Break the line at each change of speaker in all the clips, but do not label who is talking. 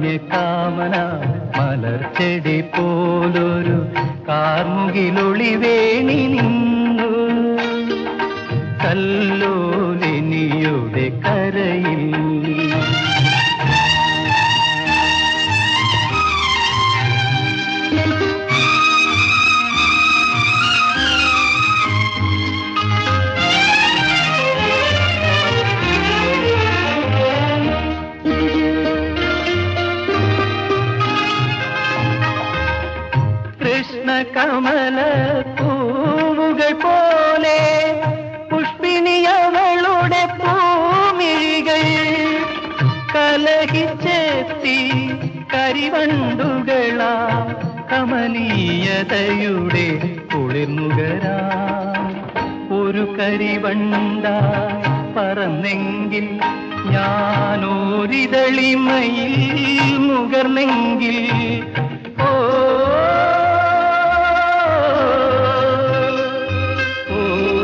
കാമന മലർച്ചെടി പോലൊരു കാർമുകിലൊളി വേണി നിന്നു കല്ലോലിനിയുടെ കരയിൽ കൃഷ്ണ കമല പൂവുകൾ പോലെ പുഷ്പിണിയവളുടെ പൂമിഴികൾ കലഹിച്ചെത്തി കരിവണ്ടുകളാ കമനീയതയുടെ കുളിർമുകരാ ഒരു കരിവണ്ട പറന്നെങ്കിൽ ഞാനോരിതളിമയിൽ മുകർന്നെങ്കിൽ ഓ ഓ,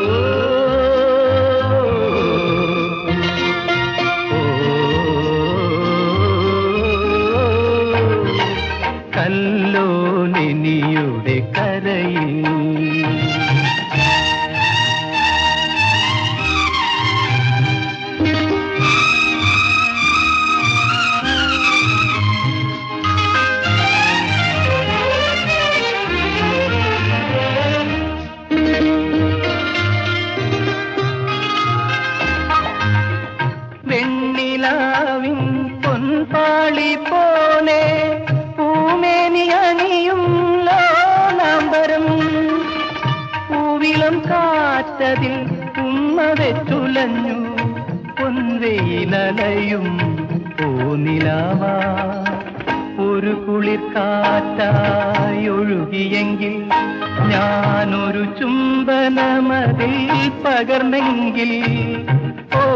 കല്ലോലിനിയുടെ കരയിൽ വെണ്ണിലാവിൻ പൊൻപാളി പോലെ പൂമേനി അണിയും ലോലാംബരം പൂവിളം കാറ്റതിൽ ഉമ്മ വെച്ചുലഞ്ഞു പൊൻവെയിലലയും പൂനിലാവാ ഒരു കുളിർ കാറ്റായി ഒഴുകിയെങ്കിൽ ഞാനൊരു ചുംബനമതിൽ പകർന്നെങ്കിൽ ഓ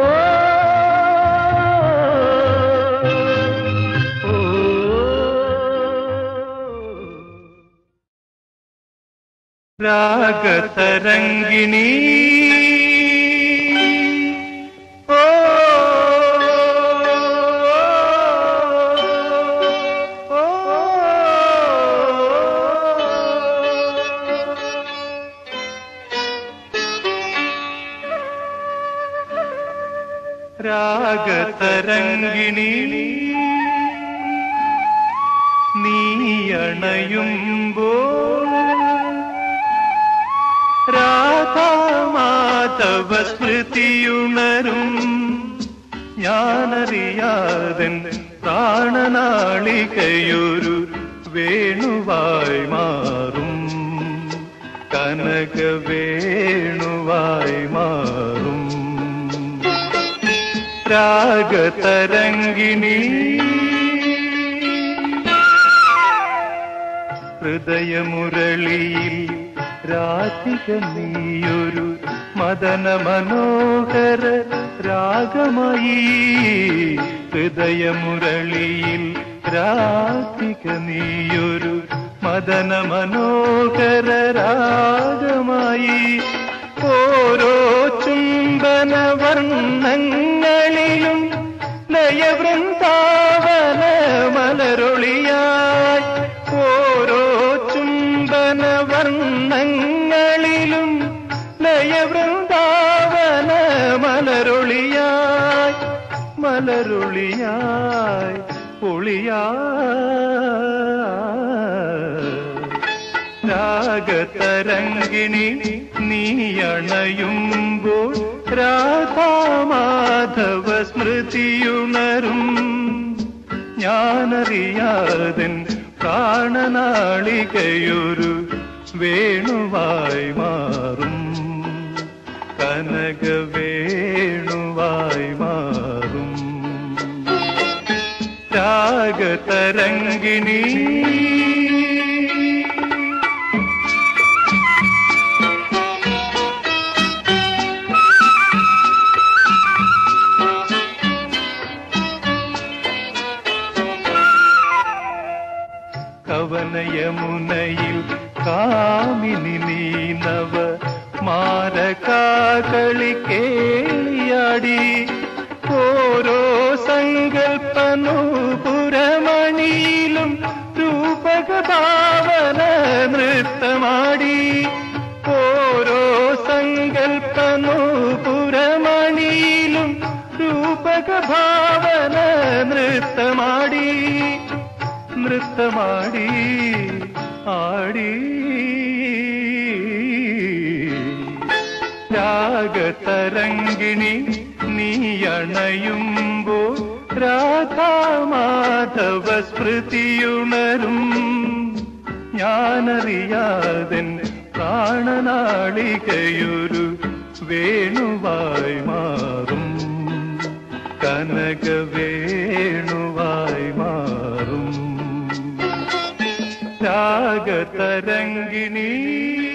രാഗതരംഗിണി ഓ ഓ രാഗതരംഗിണി നീയണയുമ്പോൾ രാധാമാധവ സ്മൃതിയുണരും ഞാനറിയാതൻ പ്രാണനാളികയൊരു വേണുവായി മാറും കനക വേണുവായി മാറും രാഗതരംഗിണി ഹൃദയമുരളിയിൽ രാധിക നീയൊരു മദന മനോഹര രാഗമായി ഹൃദയമുരളിയിൽ രാധിക നീയൊരു മദന മനോഹര രാഗമായി ഓരോ ചുംബന വർണ്ണങ്ങളിലും ലയവൃന്ദാവന മലരൊളിയായി ഓരോ ചുംബന വർണ്ണങ്ങളിലും ലയവൃന്ദാവന മലരൊളിയായി മലരൊളിയായി ഒളിയായി രാഗതരംഗിണി നീയണയുമ്പോൾ രാധാമാധവ സ്മൃതിയുണരും ഞാനറിയാതൻ പ്രാണനാളികയൊരു വേണുവായി മാറും കനക വേണുവായി മാറും രാഗതരംഗിണി കവനയമുനയിൽ കാമിനി നീനവ മാരകാകളി കേളിയാടി ഓരോ സങ്കൽപ്പനൂപുരമ നൃത്തമാടി നൃത്തമാടി ആടി രാഗതരംഗിണി നീ അണയുമ്പോൾ രാധാമാധവ സ്മൃതിയുണരും ഞാനറിയാതൻ പ്രാണനാളികയൊരു വേണുവായി മാറും കനക വേണുവായി മാറും രാഗതരംഗിണീ